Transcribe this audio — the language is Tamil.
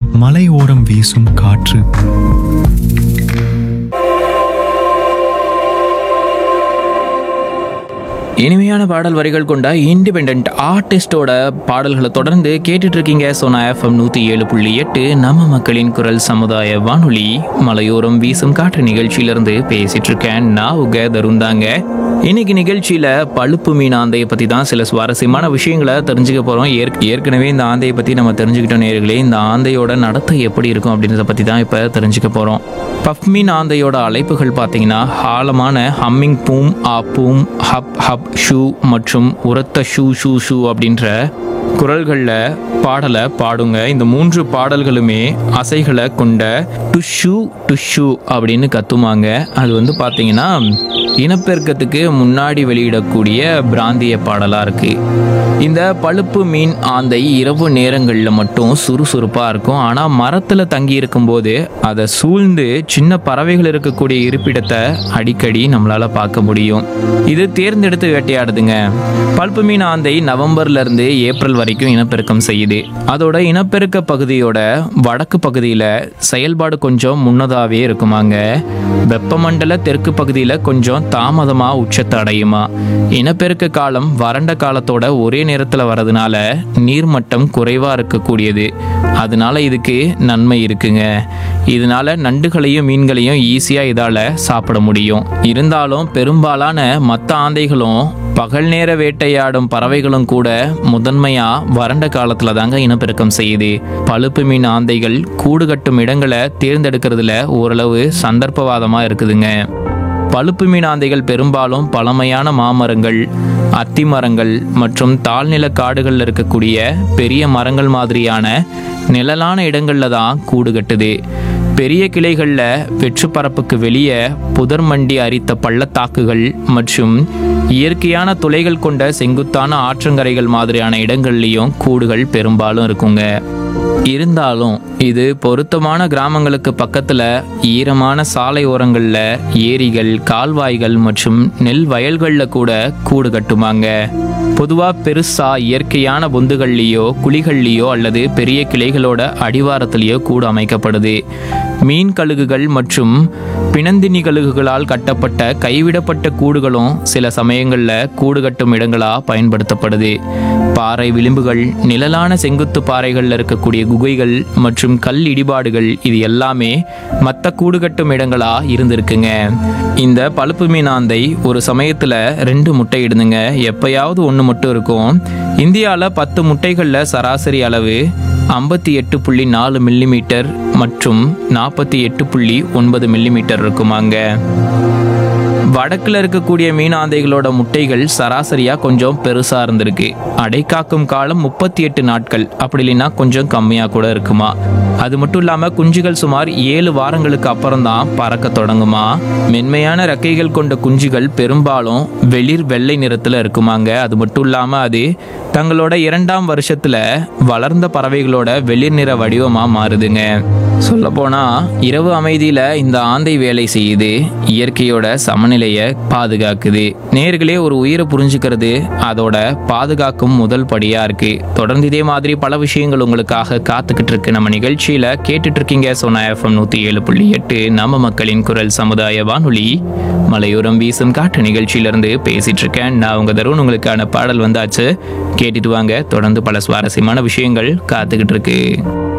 மலை ஓரம் வீசும் காற்று இனிமையான பாடல் வரிகள் கொண்ட இண்டிபெண்ட் ஆர்டிஸ்டோட பாடல்களை தொடர்ந்து கேட்டுட்டு இருக்கீங்க சோனா எஃப்எம் நூத்தி ஏழு புள்ளி எட்டு நம்ம மக்களின் குரல் சமுதாய வானொலி மலையோரம் வீசும் காற்று நிகழ்ச்சியிலிருந்து பேசிட்டு இருக்கேன் நான் உக தருந்தாங்க இன்னைக்கு நிகழ்ச்சியில பழுப்பு மீன் ஆந்தையை பத்தி தான் சில சுவாரஸ்யமான விஷயங்களை தெரிஞ்சுக்க போறோம் ஏற்க- ஏற்கனவே இந்த ஆந்தையை பத்தி நம்ம தெரிஞ்சுக்கிட்டோம் நேர்களே இந்த ஆந்தையோட நடத்தை எப்படி இருக்கும் அப்படின்றத பத்தி தான் இப்ப தெரிஞ்சுக்க போறோம் பஃப் மீன் ஆந்தையோட அழைப்புகள் பார்த்தீங்கன்னா ஆழமான ஹம்மிங் பூம் ஆ பூம் ஹப் ஹப் ஷூ மற்றும் உரத்த ஷூ ஷூ ஷூ அப்படின்ற குரல்களில் பாடலை பாடுங்க இந்த மூன்று பாடல்களுமே அசைகளை கொண்ட டுஷு டுஷு அப்படின்னு கத்துமாங்க அது வந்து பார்த்தீங்கன்னா இனப்பெருக்கத்துக்கு முன்னாடி வெளியிடக்கூடிய பிராந்திய பாடலாக இருக்கு இந்த பழுப்பு மீன் ஆந்தை இரவு நேரங்களில் மட்டும் சுறுசுறுப்பாக இருக்கும் ஆனால் மரத்தில் தங்கி இருக்கும்போது அதை சூழ்ந்து சின்ன பறவைகள் இருக்கக்கூடிய இருப்பிடத்தை அடிக்கடி நம்மளால பார்க்க முடியும் இது தேர்ந்தெடுத்து வேட்டையாடுதுங்க பழுப்பு மீன் ஆந்தை நவம்பர்ல இருந்து ஏப்ரல் வரைக்கும் இனப்பெருக்கம் செய்யுது அதோட இனப்பெருக்க பகுதியோட வடக்கு பகுதியில் செயல்பாடு கொஞ்சம் முன்னதாகவே இருக்குமாங்க வெப்பமண்டல தெற்கு பகுதியில் கொஞ்சம் தாமதமாக உச்சத்தை அடையுமா இனப்பெருக்க காலம் வறண்ட காலத்தோட ஒரே நேரத்தில் வரதுனால நீர்மட்டம் குறைவாக இருக்கக்கூடியது அதனால இதுக்கு நன்மை இருக்குங்க இதனால நண்டுகளையும் மீன்களையும் ஈஸியாக இதால் சாப்பிட முடியும் இருந்தாலும் பெரும்பாலான மற்ற ஆந்தைகளும் பகல் நேர வேட்டையாடும் பறவைகளும் கூட முதன்மையா வறண்ட காலத்துல தாங்க இனப்பெருக்கம் செய்யுது பழுப்பு மீன் ஆந்தைகள் கூடு கட்டும் இடங்களை தேர்ந்தெடுக்கிறதுல ஓரளவு சந்தர்ப்பவாதமா இருக்குதுங்க பழுப்பு மீன் ஆந்தைகள் பெரும்பாலும் பழமையான மாமரங்கள் அத்தி மரங்கள் மற்றும் தாழ்நில காடுகளில் இருக்கக்கூடிய பெரிய மரங்கள் மாதிரியான நிழலான இடங்கள்ல தான் கூடு கட்டுது பெரிய கிளைகளில் வெற்று பரப்புக்கு வெளியே புதர் மண்டி அரித்த பள்ளத்தாக்குகள் மற்றும் இயற்கையான துளைகள் கொண்ட செங்குத்தான ஆற்றங்கரைகள் மாதிரியான இடங்கள்லையும் கூடுகள் பெரும்பாலும் இருக்குங்க இருந்தாலும் இது பொருத்தமான கிராமங்களுக்கு பக்கத்துல ஈரமான சாலை ஓரங்கள்ல ஏரிகள் கால்வாய்கள் மற்றும் நெல் வயல்கள்ல கூட கூடு கட்டுமாங்க பொதுவா பெருசா இயற்கையான பொந்துகள்லயோ குழிகள்லயோ அல்லது பெரிய கிளைகளோட அடிவாரத்திலேயோ கூடு அமைக்கப்படுது மீன் கழுகுகள் மற்றும் பிணந்தினி கழுகுகளால் கட்டப்பட்ட கைவிடப்பட்ட கூடுகளும் சில சமயங்கள்ல கூடு கட்டும் இடங்களா பயன்படுத்தப்படுது பாறை விளிம்புகள் நிழலான செங்குத்து பாறைகள்ல இருக்கக்கூடிய குகைகள் மற்றும் கல் இடிபாடுகள் இது எல்லாமே மற்ற கூடு கட்டும் இடங்களா இருந்திருக்குங்க இந்த பழுப்பு மீனாந்தை ஒரு சமயத்துல ரெண்டு முட்டை இடுதுங்க எப்பயாவது ஒன்று மட்டும் இருக்கும் இந்தியாவில் பத்து முட்டைகளில் சராசரி அளவு ஐம்பத்தி எட்டு புள்ளி நாலு மில்லிமீட்டர் மற்றும் நாற்பத்தி எட்டு புள்ளி ஒன்பது மில்லிமீட்டர் இருக்குமாங்க வடக்குல இருக்கக்கூடிய மீனாந்தைகளோட முட்டைகள் சராசரியா கொஞ்சம் பெருசா இருந்திருக்கு அடைக்காக்கும் காலம் முப்பத்தி எட்டு நாட்கள் அப்படி இல்லைன்னா கொஞ்சம் கம்மியா கூட இருக்குமா அது மட்டும் இல்லாம குஞ்சுகள் சுமார் ஏழு வாரங்களுக்கு அப்புறம் தான் பறக்க தொடங்குமா மென்மையான ரெக்கைகள் கொண்ட குஞ்சுகள் பெரும்பாலும் வெளிர் வெள்ளை நிறத்துல இருக்குமாங்க அது மட்டும் இல்லாம அது தங்களோட இரண்டாம் வருஷத்துல வளர்ந்த பறவைகளோட வெளிர் நிற வடிவமா மாறுதுங்க சொல்ல போனா இரவு அமைதியில இந்த ஆந்தை வேலை செய்யுது இயற்கையோட சமநிலையை பாதுகாக்குது நேர்களே ஒரு உயிரை புரிஞ்சுக்கிறது அதோட பாதுகாக்கும் முதல் படியா இருக்கு தொடர்ந்து இதே மாதிரி பல விஷயங்கள் உங்களுக்காக காத்துக்கிட்டு இருக்கு நம்ம நிகழ்ச்சியில கேட்டுட்டு இருக்கீங்க சோனா எஃப்எம் நூத்தி ஏழு புள்ளி எட்டு நம்ம மக்களின் குரல் சமுதாய வானொலி மலையோரம் வீசும் காட்டு நிகழ்ச்சியிலிருந்து பேசிட்டு இருக்கேன் நான் உங்க தருண் உங்களுக்கான பாடல் வந்தாச்சு கேட்டுட்டு வாங்க தொடர்ந்து பல சுவாரஸ்யமான விஷயங்கள் காத்துக்கிட்டு இருக்கு